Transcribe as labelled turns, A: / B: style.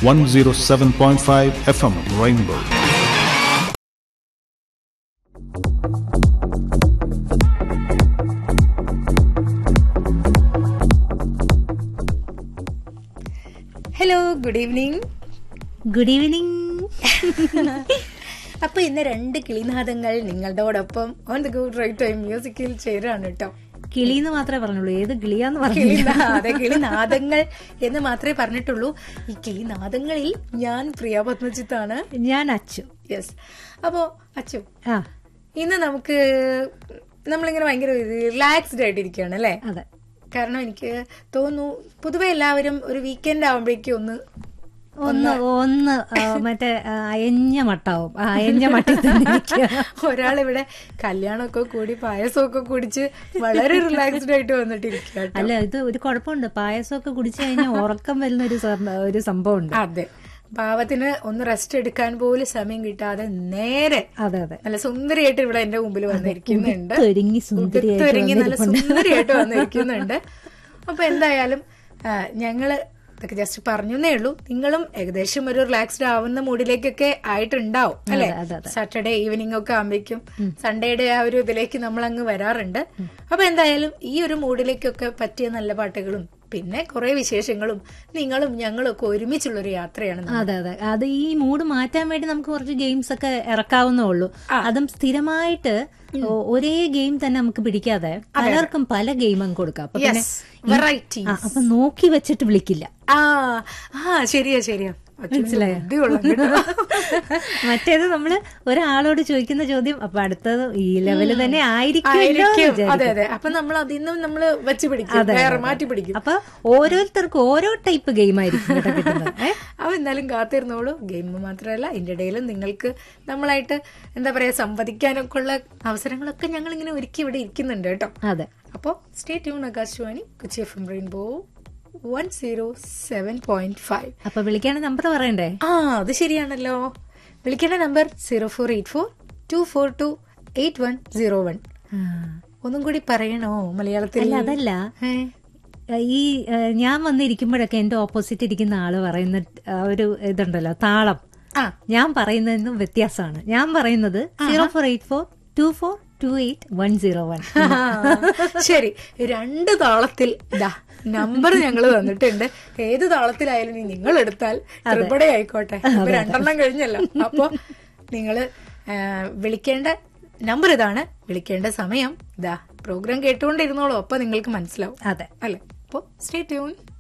A: 107.5 FM Rainbow.
B: Hello good evening
C: good evening
B: അപ്പൊ ഇന്ന് രണ്ട് കിളിനാദങ്ങൾ നിങ്ങളോടൊപ്പം on the good right time മ്യൂസിക്കിൽ ചേരാണ് കേട്ടോ
C: കിളിന്ന് മാത്രമേ പറഞ്ഞുള്ളൂ ഏത് കിളിയാന്ന് പറഞ്ഞില്ല
B: കിളിനാ- അതെ കിളിനാദങ്ങൾ എന്ന് മാത്രമേ പറഞ്ഞിട്ടുള്ളൂ ഈ കിളിനാദങ്ങളിൽ ഞാൻ പ്രിയ പത്മജിത്താണ്
C: ഞാൻ അച്ചു
B: യെസ് അപ്പോ അച്ചു
C: ആ
B: ഇന്ന് നമുക്ക് നമ്മളിങ്ങനെ ഭയങ്കര റിലാക്സ്ഡ് ആയിട്ടിരിക്കുകയാണ് അല്ലേ
C: അതെ
B: കാരണം എനിക്ക് തോന്നുന്നു പൊതുവെ എല്ലാവരും ഒരു വീക്കെൻഡ് ആവുമ്പോഴേക്കും ഒന്ന്
C: ഒന്ന് ഒന്ന് ആ, മറ്റേ ആ, അയഞ്ഞ മട്ടാവും ആ അയഞ്ഞ മട്ടിൽ തന്നെ ഇരിക്കുക.
B: ഒരാളിവിടെ കല്യാണമൊക്കെ കൂടി പായസമൊക്കെ കുടിച്ച് വളരെ റിലാക്സ്ഡ് ആയിട്ട് വന്നിട്ടിരിക്കുക കേട്ടോ.
C: അല്ല ഇത് ഒരു കുഴപ്പമുണ്ട് പായസമൊക്കെ കുടിച്ചു കഴിഞ്ഞാൽ ഉറക്കം വരുന്ന ഒരു സം- ഒരു സംഭവമുണ്ട്
B: അതെ പാവത്തിന് ഒന്ന് റെസ്റ്റ് എടുക്കാൻ പോലും സമയം കിട്ടാതെ നേരെ
C: അതെ അതെ
B: നല്ല സുന്ദരിയായിട്ട് ഇവിടെ എന്റെ മുമ്പിൽ വന്നിരിക്കുന്നുണ്ട്
C: ഒരുങ്ങി സുന്ദരിയായിട്ട്
B: ഉടുത്തൊരുങ്ങി നല്ല സുന്ദരിയായിട്ട് വന്നിരിക്കുന്നുണ്ട് അപ്പൊ എന്തായാലും ആ, ഞങ്ങള് ഇതൊക്കെ ജസ്റ്റ് പറഞ്ഞേ ഉള്ളൂ നിങ്ങളും ഏകദേശം ഒരു റിലാക്സ്ഡ് ആവുന്ന മൂഡിലേക്കൊക്കെ ആയിട്ടുണ്ടാവും അല്ലെ
C: അതെ, അതെ.
B: സാറ്റർഡേ ഈവനിങ് ഒക്കെ ആകുമ്പോഴേക്കും സൺഡേയുടെ ആ ഒരു ഇതിലേക്ക് നമ്മൾ അങ്ങ് വരാറുണ്ട് അപ്പൊ എന്തായാലും ഈ ഒരു മൂഡിലേക്കൊക്കെ പറ്റിയ നല്ല പാട്ടുകളും പിന്നെ കുറെ വിശേഷങ്ങളും നിങ്ങളും ഞങ്ങളും ഒക്കെ ഒരുമിച്ചുള്ള ഒരു യാത്രയാണ് നമ്മൾ.
C: അതെ അതെ അത് ഈ മൂഡ് മാറ്റാൻ വേണ്ടി നമുക്ക് കുറച്ച് ഗെയിംസ് ഒക്കെ ഇറക്കാവുന്നേ ഉള്ളൂ അതും സ്ഥിരമായിട്ട് ഒ- ഒരേ ഗെയിം തന്നെ നമുക്ക് പിടിക്കാതെ പലർക്കും പല ഗെയിം അങ്ങ് കൊടുക്കാം അപ്പൊ പിന്നെ
B: Yes, variety.
C: ആ, അപ്പൊ നോക്കി വെച്ചിട്ട് വിളിക്കില്ല
B: ആ ആ ശരിയാ ശരിയാ അച്ഛന്
C: മനസ്സിലായോ?
B: ബുദ്ധിയുള്ള കേട്ടോ.
C: മറ്റേത് നമ്മള് ഒരാളോട് ചോദിക്കുന്ന ചോദ്യം അപ്പൊ അടുത്തത് ഈ ലെവല് തന്നെ ആയിരിക്കുമല്ലോ എന്ന്
B: ആയിരിക്കും.
C: വിചാരിക്കും.
B: അതെ അതെ അപ്പൊ നമ്മൾ അതിൽ നിന്നും നമ്മള് വെച്ച് പിടിക്കും
C: അതെ,
B: വേറെ
C: അതെ.
B: മാറ്റി പിടിക്കും
C: അപ്പൊ ഓരോരുത്തർക്കും ഓരോ ടൈപ്പ് ഗെയിം ആയിരിക്കും കേട്ടോ കിട്ടുന്നത് ഏ?
B: അപ്പൊ എന്തായാലും കാത്തിരുന്നോളൂ ഗെയിം മാത്രമല്ല ഇതിന്റെ ഇടയിൽ നിങ്ങൾക്ക് നമ്മളായിട്ട് എന്താ പറയാ സംവദിക്കാനൊക്കെ ഉള്ള അവസരങ്ങളൊക്കെ ഞങ്ങൾ ഇങ്ങനെ ഒരുക്കി ഇവിടെ ഇരിക്കുന്നുണ്ട് കേട്ടോ
C: അതെ
B: അപ്പോൾ stay tune Akashvani Kochi F M rainbow one zero seven point five
C: അപ്പൊ വിളിക്കാണ് നമ്പർ പറയണ്ടേ
B: ആ അത് ശരിയാണല്ലോ വിളിക്കേണ്ട number zero four eight four two four two eight one zero one
C: ആ.
B: ഒന്നും കൂടി പറയണോ മലയാളത്തിൽ
C: അല്ല അതല്ല
B: ഏ?
C: ഈ ഏ, ഞാൻ വന്നിരിക്കുമ്പോഴൊക്കെ എന്റെ ഓപ്പോസിറ്റ് ഇരിക്കുന്ന ആള് പറയുന്ന ആ, ഒരു ഇതുണ്ടല്ലോ താളം
B: ആ
C: ഞാൻ പറയുന്നതിനും വ്യത്യാസമാണ് ഞാൻ പറയുന്നത് zero four eight four two four two eight one zero one
B: ശരി രണ്ട് താളത്തിൽ ദാ നമ്പർ ഞങ്ങൾ തന്നിട്ടുണ്ട് ഏത് താളത്തിലായാലും ഇനി നിങ്ങൾ എടുത്താൽ ത്രിപടെ ആയിക്കോട്ടെ ഇപ്പൊ രണ്ടെണ്ണം കഴിഞ്ഞല്ലോ അപ്പൊ നിങ്ങള് ആ, വിളിക്കേണ്ട നമ്പർ ഇതാണ് വിളിക്കേണ്ട സമയം ഇതാ പ്രോഗ്രാം കേട്ടുകൊണ്ടിരുന്നോളൂ അപ്പൊ നിങ്ങൾക്ക് മനസ്സിലാവും
C: അതെ
B: അല്ലെ അപ്പൊ സ്റ്റേ ട്യൂൺ